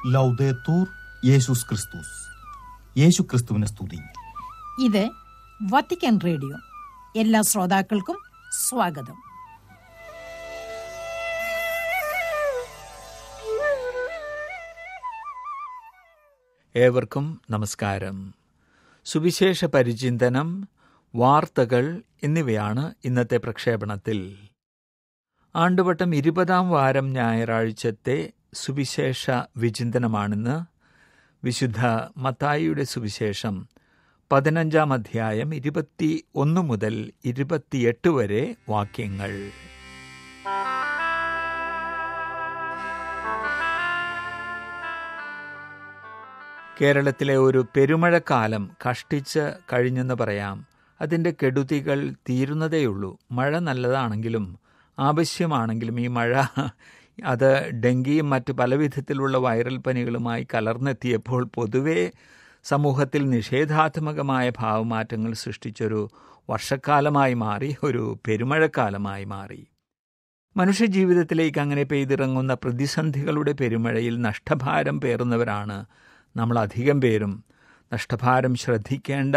ലൗദേത്തൂർ യേശുസ് ക്രിസ്തുസ് യേശു ക്രിസ്തുവിനെ സ്തുതി ഇത് വത്തിക്കാൻ റേഡിയോ എല്ലാ ശ്രോതാക്കൾക്കും സ്വാഗതം ഏവർക്കും നമസ്കാരം സുവിശേഷ പരിചിന്തനം വാർത്തകൾ എന്നിവയാണ് ഇന്നത്തെ പ്രക്ഷേപണത്തിൽ ആണ്ടുവട്ടം ഇരുപതാം വാരം ഞായറാഴ്ചത്തെ സുവിശേഷ വിചിന്തനമാണിന്ന് വിശുദ്ധ മത്തായിയുടെ സുവിശേഷം പതിനഞ്ചാം അധ്യായം ഇരുപത്തി ഒന്ന് മുതൽ ഇരുപത്തിയെട്ട് വരെ വാക്യങ്ങൾ കേരളത്തിലെ ഒരു പെരുമഴക്കാലം കഷ്ടിച്ച് കഴിഞ്ഞെന്ന് പറയാം അതിൻ്റെ കെടുതികൾ തീരുന്നതേയുള്ളൂ മഴ നല്ലതാണെങ്കിലും ആവശ്യമാണെങ്കിലും ഈ മഴ അത് ഡെങ്കിയും മറ്റ് പലവിധത്തിലുള്ള വൈറൽ പനികളുമായി കലർന്നെത്തിയപ്പോൾ പൊതുവെ സമൂഹത്തിൽ നിഷേധാത്മകമായ ഭാവമാറ്റങ്ങൾ സൃഷ്ടിച്ചൊരു വർഷക്കാലമായി മാറി ഒരു പെരുമഴക്കാലമായി മാറി മനുഷ്യജീവിതത്തിലേക്ക് അങ്ങനെ പെയ്തിറങ്ങുന്ന പ്രതിസന്ധികളുടെ പെരുമഴയിൽ നഷ്ടഭാരം പേറുന്നവരാണ് നമ്മൾ അധികം പേരും നഷ്ടഭാരം ശ്രദ്ധിക്കേണ്ട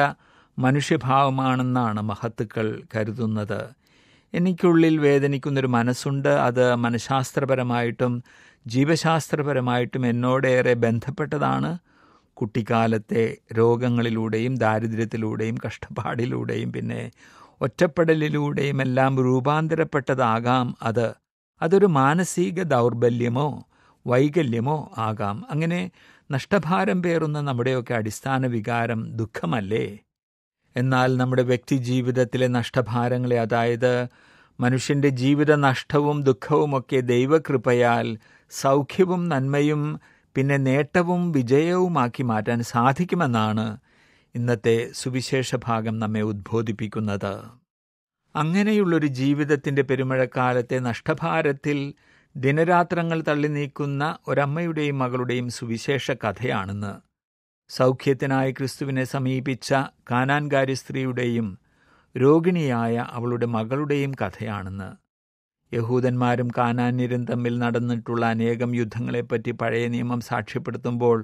മനുഷ്യഭാവമാണെന്നാണ് മഹത്തുക്കൾ കരുതുന്നത് എനിക്കുള്ളിൽ വേദനിക്കുന്നൊരു മനസ്സുണ്ട് അത് മനഃശാസ്ത്രപരമായിട്ടും ജീവശാസ്ത്രപരമായിട്ടും എന്നോടേറെ ബന്ധപ്പെട്ടതാണ് കുട്ടിക്കാലത്തെ രോഗങ്ങളിലൂടെയും ദാരിദ്ര്യത്തിലൂടെയും കഷ്ടപ്പാടിലൂടെയും പിന്നെ ഒറ്റപ്പെടലിലൂടെയും എല്ലാം രൂപാന്തരപ്പെട്ടതാകാം അത് അതൊരു മാനസിക ദൗർബല്യമോ വൈകല്യമോ ആകാം അങ്ങനെ നഷ്ടഭാരം പേറുന്ന നമ്മുടെയൊക്കെ അടിസ്ഥാന വികാരം ദുഃഖമല്ലേ എന്നാൽ നമ്മുടെ വ്യക്തി ജീവിതത്തിലെ നഷ്ടഭാരങ്ങളെ അതായത് മനുഷ്യന്റെ ജീവിത നഷ്ടവും ദുഃഖവുമൊക്കെ ദൈവകൃപയാൽ സൗഖ്യവും നന്മയും പിന്നെ നേട്ടവും വിജയവുമാക്കി മാറ്റാൻ സാധിക്കുമെന്നാണ് ഇന്നത്തെ സുവിശേഷ ഭാഗം നമ്മെ ഉദ്ബോധിപ്പിക്കുന്നത് അങ്ങനെയുള്ളൊരു ജീവിതത്തിന്റെ പെരുമഴക്കാലത്തെ നഷ്ടഭാരത്തിൽ ദിനരാത്രങ്ങൾ തള്ളി നീക്കുന്ന ഒരമ്മയുടെയും മകളുടെയും സുവിശേഷ കഥയാണെന്ന് സൗഖ്യത്തിനായി ക്രിസ്തുവിനെ സമീപിച്ച കാനാൻകാരി സ്ത്രീയുടെയും രോഗിണിയായ അവളുടെ മകളുടെയും കഥയാണെന്ന് യഹൂദന്മാരും കാനാന്യരും തമ്മിൽ നടന്നിട്ടുള്ള അനേകം യുദ്ധങ്ങളെപ്പറ്റി പഴയ നിയമം സാക്ഷ്യപ്പെടുത്തുമ്പോൾ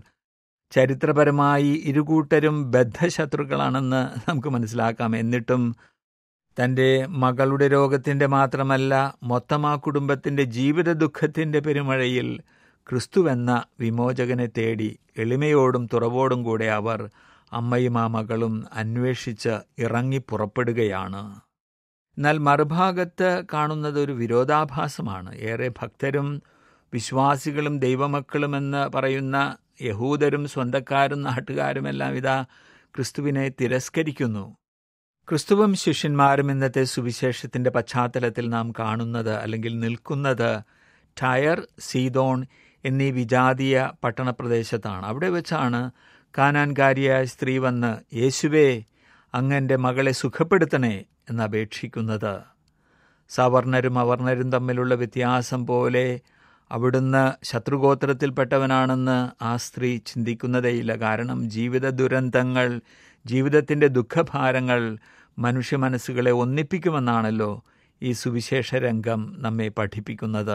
ചരിത്രപരമായി ഇരുകൂട്ടരും ബദ്ധശത്രുക്കളാണെന്ന് നമുക്ക് മനസ്സിലാക്കാം എന്നിട്ടും തൻ്റെ മകളുടെ രോഗത്തിൻ്റെ മാത്രമല്ല മൊത്തം ആ കുടുംബത്തിൻ്റെ ജീവിത ദുഃഖത്തിൻ്റെ പെരുമഴയിൽ ക്രിസ്തുവെന്ന വിമോചകനെ തേടി എളിമയോടും തുറവോടും കൂടെ അവർ അമ്മയും ആ മകളും അന്വേഷിച്ച് ഇറങ്ങി പുറപ്പെടുകയാണ് എന്നാൽ മറുഭാഗത്ത് കാണുന്നത് ഒരു വിരോധാഭാസമാണ് ഏറെ ഭക്തരും വിശ്വാസികളും ദൈവമക്കളുമെന്ന് പറയുന്ന യഹൂദരും സ്വന്തക്കാരും നാട്ടുകാരുമെല്ലാം ഇതാ ക്രിസ്തുവിനെ തിരസ്കരിക്കുന്നു ക്രിസ്തുവും ശിഷ്യന്മാരും ഇന്നത്തെ സുവിശേഷത്തിന്റെ പശ്ചാത്തലത്തിൽ നാം കാണുന്നത് അല്ലെങ്കിൽ നിൽക്കുന്നത് ടയർ സീതോൺ എന്നീ വിജാതീയ പട്ടണപ്രദേശത്താണ് അവിടെ വെച്ചാണ് കാനാൻകാരിയായ സ്ത്രീ വന്ന് യേശുവേ അങ്ങൻ്റെ മകളെ സുഖപ്പെടുത്തണേ എന്നപേക്ഷിക്കുന്നത് സവർണരും അവർണരും തമ്മിലുള്ള വ്യത്യാസം പോലെ അവിടുന്ന് ശത്രുഗോത്രത്തിൽപ്പെട്ടവനാണെന്ന് ആ സ്ത്രീ ചിന്തിക്കുന്നതേയില്ല കാരണം ജീവിത ദുരന്തങ്ങൾ ജീവിതത്തിൻ്റെ ദുഃഖഭാരങ്ങൾ മനുഷ്യ മനസ്സുകളെ ഒന്നിപ്പിക്കുമെന്നാണല്ലോ ഈ സുവിശേഷ രംഗം നമ്മെ പഠിപ്പിക്കുന്നത്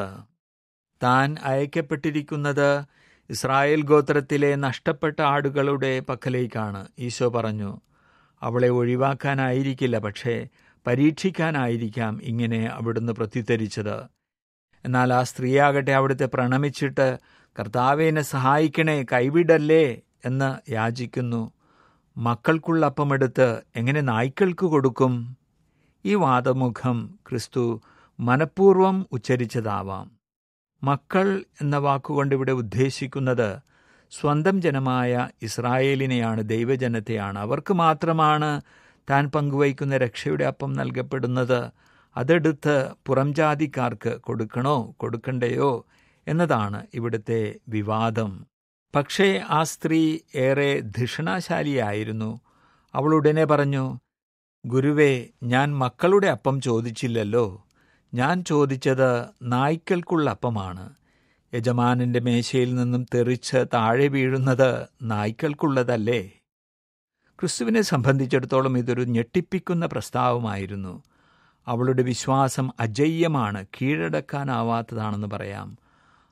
താൻ അയക്കപ്പെട്ടിരിക്കുന്നത് ഇസ്രായേൽ ഗോത്രത്തിലെ നഷ്ടപ്പെട്ട ആടുകളുടെ പക്കലേക്കാണ് ഈശോ പറഞ്ഞു അവളെ ഒഴിവാക്കാനായിരിക്കില്ല പക്ഷേ പരീക്ഷിക്കാനായിരിക്കാം ഇങ്ങനെ അവിടുന്ന് പ്രത്യുത്തരിച്ചത് എന്നാൽ ആ സ്ത്രീയാകട്ടെ അവിടുത്തെ പ്രണമിച്ചിട്ട് കർത്താവേനെ സഹായിക്കണേ കൈവിടല്ലേ എന്ന് യാചിക്കുന്നു മക്കൾക്കുള്ള അപ്പമെടുത്ത് എങ്ങനെ നായ്ക്കൾക്ക് കൊടുക്കും ഈ വാദമുഖം ക്രിസ്തു മനഃപൂർവ്വം ഉച്ചരിച്ചതാവാം മക്കൾ എന്ന വാക്കുകൊണ്ട് ഇവിടെ ഉദ്ദേശിക്കുന്നത് സ്വന്തം ജനമായ ഇസ്രായേലിനെയാണ് ദൈവജനത്തെയാണ് അവർക്ക് മാത്രമാണ് താൻ പങ്കുവയ്ക്കുന്ന രക്ഷയുടെ അപ്പം നൽകപ്പെടുന്നത് അതെടുത്ത് പുറംജാതിക്കാർക്ക് കൊടുക്കണോ കൊടുക്കണ്ടയോ എന്നതാണ് ഇവിടുത്തെ വിവാദം പക്ഷേ ആ സ്ത്രീ ഏറെ ധിഷണാശാലിയായിരുന്നു അവൾ ഉടനെ പറഞ്ഞു ഗുരുവേ ഞാൻ മക്കളുടെ അപ്പം ചോദിച്ചില്ലല്ലോ ഞാൻ ചോദിച്ചത് നായ്ക്കൾക്കുള്ള അപ്പമാണ് യജമാനന്റെ മേശയിൽ നിന്നും തെറിച്ച് താഴെ വീഴുന്നത് നായ്ക്കൾക്കുള്ളതല്ലേ ക്രിസ്തുവിനെ സംബന്ധിച്ചിടത്തോളം ഇതൊരു ഞെട്ടിപ്പിക്കുന്ന പ്രസ്താവമായിരുന്നു അവളുടെ വിശ്വാസം അജയ്യമാണ് കീഴടക്കാനാവാത്തതാണെന്ന് പറയാം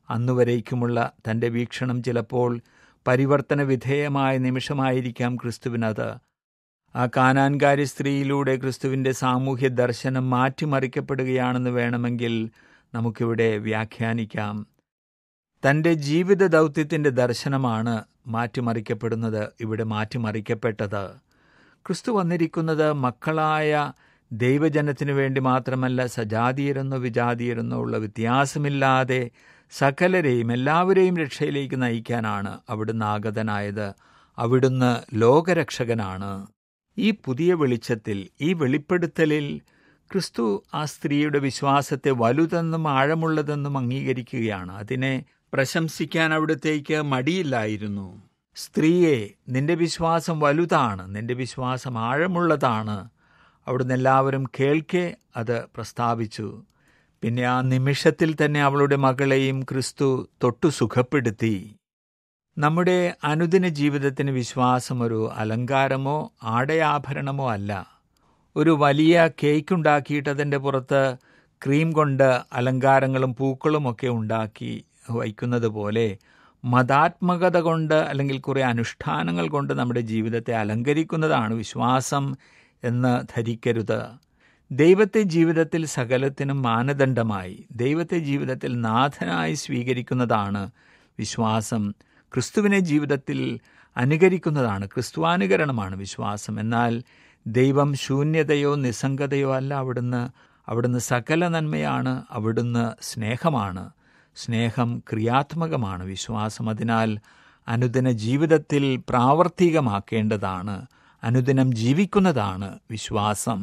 അന്നുവരേക്കുമുള്ള തൻ്റെ വീക്ഷണം ചിലപ്പോൾ പരിവർത്തന വിധേയമായ നിമിഷമായിരിക്കാം ക്രിസ്തുവിനത് ആ കാനാൻകാരി സ്ത്രീയിലൂടെ ക്രിസ്തുവിൻ്റെ സാമൂഹ്യ ദർശനം മാറ്റിമറിക്കപ്പെടുകയാണെന്ന് വേണമെങ്കിൽ നമുക്കിവിടെ വ്യാഖ്യാനിക്കാം തൻ്റെ ജീവിത ദൗത്യത്തിൻ്റെ ദർശനമാണ് മാറ്റിമറിക്കപ്പെടുന്നത് ഇവിടെ മാറ്റിമറിക്കപ്പെട്ടത് ക്രിസ്തു വന്നിരിക്കുന്നത് മക്കളായ ദൈവജനത്തിനു വേണ്ടി മാത്രമല്ല സജാതീയരെന്നോ വിജാതീയരെന്നോ ഉള്ള വ്യത്യാസമില്ലാതെ സകലരെയും എല്ലാവരെയും രക്ഷയിലേക്ക് നയിക്കാനാണ് അവിടുന്ന് ആഗതനായത് അവിടുന്ന് ലോകരക്ഷകനാണ് ഈ പുതിയ വെളിച്ചത്തിൽ ഈ വെളിപ്പെടുത്തലിൽ ക്രിസ്തു ആ സ്ത്രീയുടെ വിശ്വാസത്തെ വലുതെന്നും ആഴമുള്ളതെന്നും അംഗീകരിക്കുകയാണ് അതിനെ പ്രശംസിക്കാൻ അവിടത്തേക്ക് മടിയില്ലായിരുന്നു സ്ത്രീയെ നിന്റെ വിശ്വാസം വലുതാണ് നിന്റെ വിശ്വാസം ആഴമുള്ളതാണ് അവിടുന്ന് എല്ലാവരും കേൾക്കെ അത് പ്രസ്താവിച്ചു പിന്നെ ആ നിമിഷത്തിൽ തന്നെ അവളുടെ മകളെയും ക്രിസ്തു തൊട്ടു സുഖപ്പെടുത്തി നമ്മുടെ അനുദിന ജീവിതത്തിന് വിശ്വാസം ഒരു അലങ്കാരമോ ആടയാഭരണമോ അല്ല ഒരു വലിയ കേക്ക് ഉണ്ടാക്കിയിട്ട് അതിൻ്റെ പുറത്ത് ക്രീം കൊണ്ട് അലങ്കാരങ്ങളും പൂക്കളും ഒക്കെ ഉണ്ടാക്കി വയ്ക്കുന്നത് പോലെ മതാത്മകത കൊണ്ട് അല്ലെങ്കിൽ കുറേ അനുഷ്ഠാനങ്ങൾ കൊണ്ട് നമ്മുടെ ജീവിതത്തെ അലങ്കരിക്കുന്നതാണ് വിശ്വാസം എന്ന് ധരിക്കരുത് ദൈവത്തെ ജീവിതത്തിൽ സകലത്തിനും മാനദണ്ഡമായി ദൈവത്തെ ജീവിതത്തിൽ നാഥനായി സ്വീകരിക്കുന്നതാണ് വിശ്വാസം ക്രിസ്തുവിനെ ജീവിതത്തിൽ അനുകരിക്കുന്നതാണ് ക്രിസ്തുവാനുകരണമാണ് വിശ്വാസം എന്നാൽ ദൈവം ശൂന്യതയോ നിസ്സംഗതയോ അല്ല അവിടുന്ന് അവിടുന്ന് സകല നന്മയാണ് അവിടുന്ന് സ്നേഹമാണ് സ്നേഹം ക്രിയാത്മകമാണ് വിശ്വാസം അതിനാൽ അനുദിന ജീവിതത്തിൽ പ്രാവർത്തികമാക്കേണ്ടതാണ് അനുദിനം ജീവിക്കുന്നതാണ് വിശ്വാസം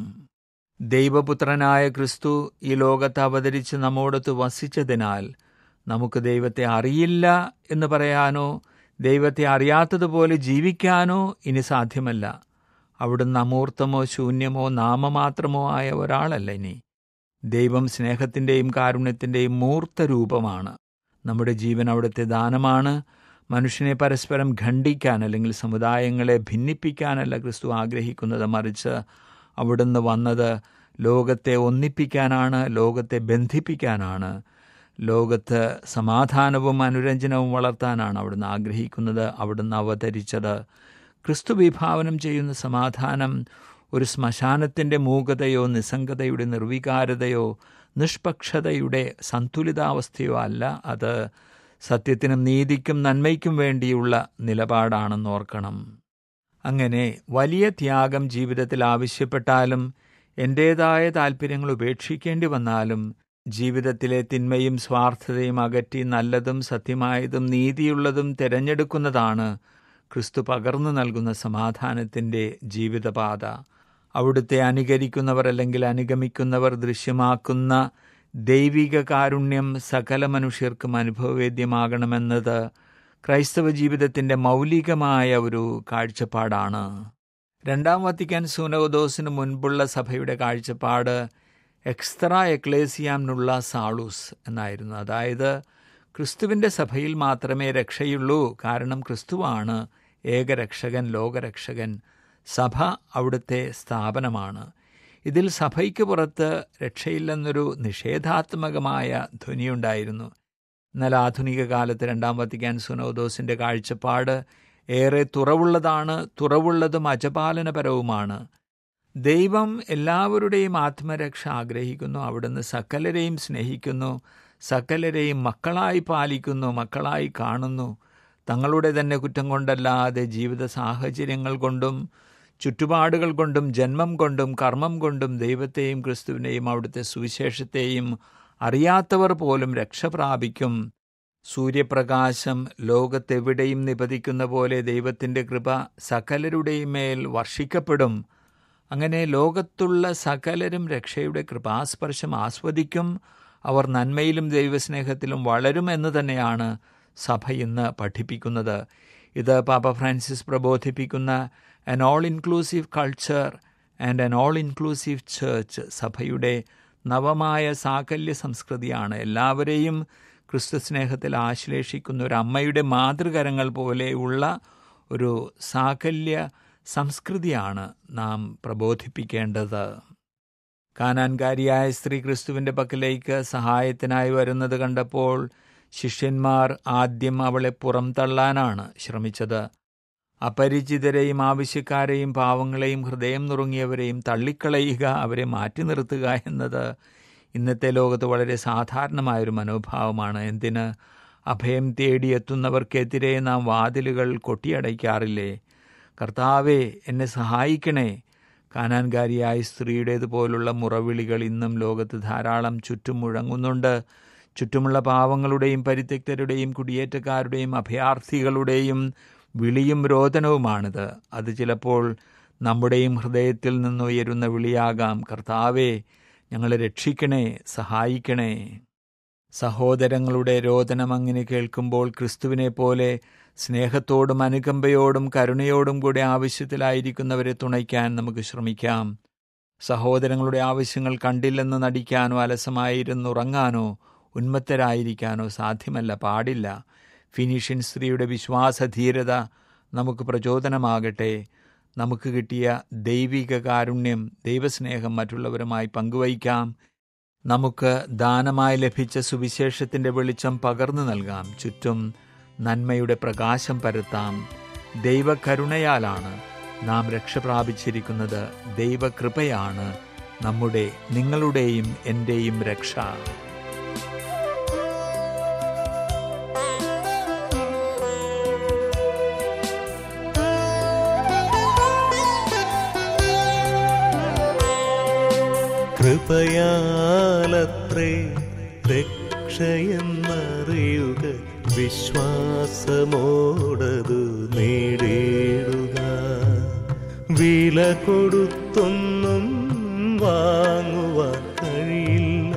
ദൈവപുത്രനായ ക്രിസ്തു ഈ ലോകത്ത് അവതരിച്ച് നമ്മോടൊത്ത് വസിച്ചതിനാൽ നമുക്ക് ദൈവത്തെ അറിയില്ല എന്ന് പറയാനോ ദൈവത്തെ അറിയാത്തതുപോലെ ജീവിക്കാനോ ഇനി സാധ്യമല്ല അവിടുന്ന് അമൂർത്തമോ ശൂന്യമോ നാമമാത്രമോ ആയ ഒരാളല്ല ഇനി ദൈവം സ്നേഹത്തിൻ്റെയും കാരുണ്യത്തിൻ്റെയും മൂർത്ത രൂപമാണ് നമ്മുടെ ജീവൻ അവിടുത്തെ ദാനമാണ് മനുഷ്യനെ പരസ്പരം ഖണ്ഡിക്കാൻ അല്ലെങ്കിൽ സമുദായങ്ങളെ ഭിന്നിപ്പിക്കാനല്ല ക്രിസ്തു ആഗ്രഹിക്കുന്നത് മറിച്ച് അവിടുന്ന് വന്നത് ലോകത്തെ ഒന്നിപ്പിക്കാനാണ് ലോകത്തെ ബന്ധിപ്പിക്കാനാണ് ലോകത്ത് സമാധാനവും അനുരഞ്ജനവും വളർത്താനാണ് അവിടുന്ന് ആഗ്രഹിക്കുന്നത് അവിടുന്ന് അവതരിച്ചത് ക്രിസ്തു വിഭാവനം ചെയ്യുന്ന സമാധാനം ഒരു ശ്മശാനത്തിൻ്റെ മൂകതയോ നിസ്സംഗതയുടെ നിർവികാരതയോ നിഷ്പക്ഷതയുടെ സന്തുലിതാവസ്ഥയോ അല്ല അത് സത്യത്തിനും നീതിക്കും നന്മയ്ക്കും വേണ്ടിയുള്ള നിലപാടാണെന്നോർക്കണം അങ്ങനെ വലിയ ത്യാഗം ജീവിതത്തിൽ ആവശ്യപ്പെട്ടാലും എൻ്റേതായ താൽപ്പര്യങ്ങൾ ഉപേക്ഷിക്കേണ്ടി വന്നാലും ജീവിതത്തിലെ തിന്മയും സ്വാർത്ഥതയും അകറ്റി നല്ലതും സത്യമായതും നീതിയുള്ളതും തിരഞ്ഞെടുക്കുന്നതാണ് ക്രിസ്തു പകർന്നു നൽകുന്ന സമാധാനത്തിൻ്റെ ജീവിതപാത അവിടുത്തെ അനുകരിക്കുന്നവർ അല്ലെങ്കിൽ അനുഗമിക്കുന്നവർ ദൃശ്യമാക്കുന്ന ദൈവിക കാരുണ്യം സകല മനുഷ്യർക്കും അനുഭവവേദ്യമാകണമെന്നത് ക്രൈസ്തവ ജീവിതത്തിൻ്റെ മൗലികമായ ഒരു കാഴ്ചപ്പാടാണ് രണ്ടാം വത്തിക്കാൻ സൂനോദോസിന് മുൻപുള്ള സഭയുടെ കാഴ്ചപ്പാട് എക്സ്ത്ര എക്ലേസിയാംനുള്ള സാളൂസ് എന്നായിരുന്നു അതായത് ക്രിസ്തുവിൻ്റെ സഭയിൽ മാത്രമേ രക്ഷയുള്ളൂ കാരണം ക്രിസ്തുവാണ് ഏകരക്ഷകൻ ലോകരക്ഷകൻ സഭ അവിടുത്തെ സ്ഥാപനമാണ് ഇതിൽ സഭയ്ക്ക് പുറത്ത് രക്ഷയില്ലെന്നൊരു നിഷേധാത്മകമായ ധ്വനിയുണ്ടായിരുന്നു എന്നാൽ ആധുനിക കാലത്ത് രണ്ടാം വത്തിക്കാൻ സുനോദോസിൻ്റെ കാഴ്ചപ്പാട് ഏറെ തുറവുള്ളതാണ് തുറവുള്ളതും അജപാലനപരവുമാണ് ദൈവം എല്ലാവരുടെയും ആത്മരക്ഷ ആഗ്രഹിക്കുന്നു അവിടുന്ന് സകലരെയും സ്നേഹിക്കുന്നു സകലരെയും മക്കളായി പാലിക്കുന്നു മക്കളായി കാണുന്നു തങ്ങളുടെ തന്നെ കുറ്റം കൊണ്ടല്ലാതെ ജീവിത സാഹചര്യങ്ങൾ കൊണ്ടും ചുറ്റുപാടുകൾ കൊണ്ടും ജന്മം കൊണ്ടും കർമ്മം കൊണ്ടും ദൈവത്തെയും ക്രിസ്തുവിനെയും അവിടുത്തെ സുവിശേഷത്തെയും അറിയാത്തവർ പോലും രക്ഷ പ്രാപിക്കും സൂര്യപ്രകാശം ലോകത്തെവിടെയും നിപതിക്കുന്ന പോലെ ദൈവത്തിൻ്റെ കൃപ സകലരുടെയും മേൽ വർഷിക്കപ്പെടും അങ്ങനെ ലോകത്തുള്ള സകലരും രക്ഷയുടെ കൃപാസ്പർശം ആസ്വദിക്കും അവർ നന്മയിലും ദൈവസ്നേഹത്തിലും വളരുമെന്ന് തന്നെയാണ് സഭ ഇന്ന് പഠിപ്പിക്കുന്നത് ഇത് പാപ്പ ഫ്രാൻസിസ് പ്രബോധിപ്പിക്കുന്ന an all inclusive culture and an all inclusive church സഭയുടെ നവമായ സാകല്യ സംസ്കൃതിയാണ് എല്ലാവരെയും ക്രിസ്തു സ്നേഹത്തിൽ ആശ്ലേഷിക്കുന്ന ഒരു അമ്മയുടെ മാതൃകരങ്ങൾ പോലെയുള്ള ഒരു സാകല്യ സംസ്കൃതിയാണ് നാം പ്രബോധിപ്പിക്കേണ്ടത് കാനാൻകാരിയായ സ്ത്രീ ക്രിസ്തുവിൻ്റെ പക്കലേക്ക് സഹായത്തിനായി വരുന്നത് കണ്ടപ്പോൾ ശിഷ്യന്മാർ ആദ്യം അവളെ പുറംതള്ളാനാണ് ശ്രമിച്ചത് അപരിചിതരെയും ആവശ്യക്കാരെയും പാവങ്ങളെയും ഹൃദയം നുറുങ്ങിയവരെയും തള്ളിക്കളയുക അവരെ മാറ്റി നിർത്തുക എന്നത് ഇന്നത്തെ ലോകത്ത് വളരെ സാധാരണമായൊരു മനോഭാവമാണ് എന്തിന് അഭയം തേടിയെത്തുന്നവർക്കെതിരെ നാം വാതിലുകൾ കൊട്ടിയടയ്ക്കാറില്ലേ കർത്താവെ എന്നെ സഹായിക്കണേ കാനാൻകാരിയായ സ്ത്രീയുടേതുപോലുള്ള മുറവിളികൾ ഇന്നും ലോകത്ത് ധാരാളം ചുറ്റും മുഴങ്ങുന്നുണ്ട് ചുറ്റുമുള്ള പാവങ്ങളുടെയും പരിത്യക്തരുടെയും കുടിയേറ്റക്കാരുടെയും അഭയാർത്ഥികളുടെയും വിളിയും രോദനവുമാണിത് അത് ചിലപ്പോൾ നമ്മുടെയും ഹൃദയത്തിൽ നിന്നുയരുന്ന വിളിയാകാം കർത്താവെ ഞങ്ങളെ രക്ഷിക്കണേ സഹായിക്കണേ സഹോദരങ്ങളുടെ രോദനം അങ്ങനെ കേൾക്കുമ്പോൾ ക്രിസ്തുവിനെ പോലെ സ്നേഹത്തോടും അനുകമ്പയോടും കരുണയോടും കൂടി ആവശ്യത്തിലായിരിക്കുന്നവരെ തുണയ്ക്കാൻ നമുക്ക് ശ്രമിക്കാം സഹോദരങ്ങളുടെ ആവശ്യങ്ങൾ കണ്ടില്ലെന്ന് നടിക്കാനോ അലസമായിരുന്നുറങ്ങാനോ ഉന്മത്തരായിരിക്കാനോ സാധ്യമല്ല പാടില്ല ഫിനീഷ്യൻ സ്ത്രീയുടെ വിശ്വാസധീരത നമുക്ക് പ്രചോദനമാകട്ടെ നമുക്ക് കിട്ടിയ ദൈവിക കാരുണ്യം ദൈവസ്നേഹം മറ്റുള്ളവരുമായി പങ്കുവയ്ക്കാം നമുക്ക് ദാനമായി ലഭിച്ച സുവിശേഷത്തിൻ്റെ വെളിച്ചം പകർന്നു നൽകാം ചുറ്റും നന്മയുടെ പ്രകാശം പരത്താം ദൈവകരുണയാലാണ് നാം രക്ഷ പ്രാപിച്ചിരിക്കുന്നത് ദൈവകൃപയാണ് നമ്മുടെ നിങ്ങളുടെയും എൻ്റെയും രക്ഷ കൃപയാലത്രേ രക്ഷയെന്നറിയുക വിശ്വാസമോടതു നേടിയിടുക വില കൊടുത്തൊന്നും വാങ്ങുവാൻ കഴിയില്ല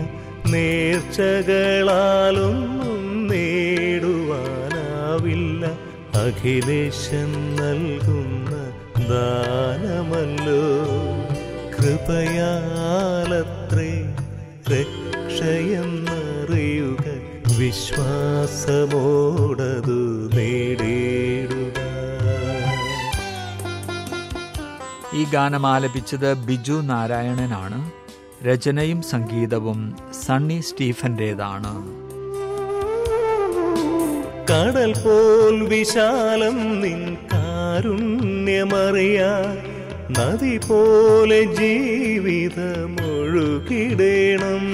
നേർച്ചകളാലൊന്നും നേടുവാനാവില്ല അഖിലേശൻ നൽകുന്ന ദാനമല്ലോ കൃപയാലത്രേ രക്ഷയെന്നറിയുക വിശ്വാസമോടതു നേടിയിടുക ഈ ഗാനം ആലപിച്ചത് ബിജു നാരായണനാണ് രചനയും സംഗീതവും സണ്ണി സ്റ്റീഫന്റേതാണ് കടൽ പോൽ വിശാലം നിൻ കാരുണ്യമറിയാൻ നദി പോലെ ജീവിതമൊഴുകിടേണം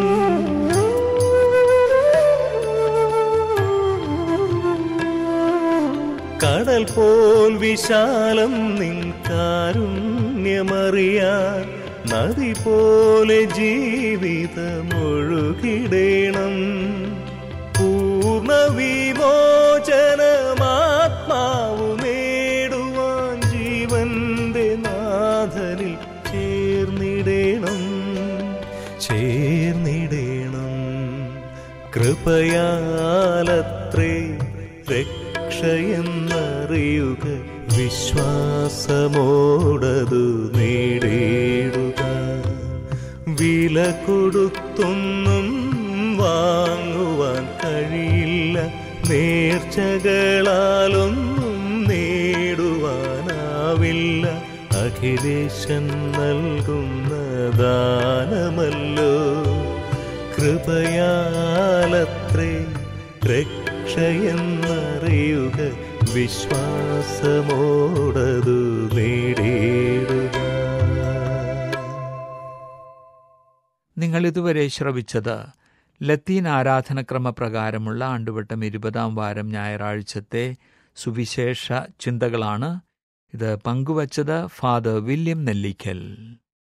കടൽ പോൽ വിശാലം നിൻ കാരുണ്യമറിയാൻ നദി പോലെ ജീവിതമൊഴുകിടേണം പൂർണ്ണ വിമോചനമാത്മാവു നേടുവാൻ ജീവന്റെ നാഥനിൽ ചേർന്നിടേണം ചേർന്നിടേണം കൃപയാലത്രേ രക്ഷയെന്നറിയുക വിശ്വാസമോടതു നേടിയിടുക വില കൊടുത്തൊന്നും വാങ്ങുവാൻ കഴിയില്ല നേർച്ചകളാലൊന്നും നേടുവാനാവില്ല അഖിലേശൻ നൽകുന്ന ദാനമല്ലോ കൃപയാലത്രേ രക്ഷയെന്നറിയുക വിശ്വാസമോടതു നേടിയിടുക നിങ്ങൾ ഇതുവരെ ശ്രവിച്ചത് ലത്തീൻ ആരാധനക്രമ പ്രകാരമുള്ള ആണ്ടുവട്ടം ഇരുപതാം വാരം ഞായറാഴ്ചത്തെ സുവിശേഷ ചിന്തകളാണ് ഇത് പങ്കുവച്ചത് ഫാദർ വില്യം നെല്ലിക്കൽ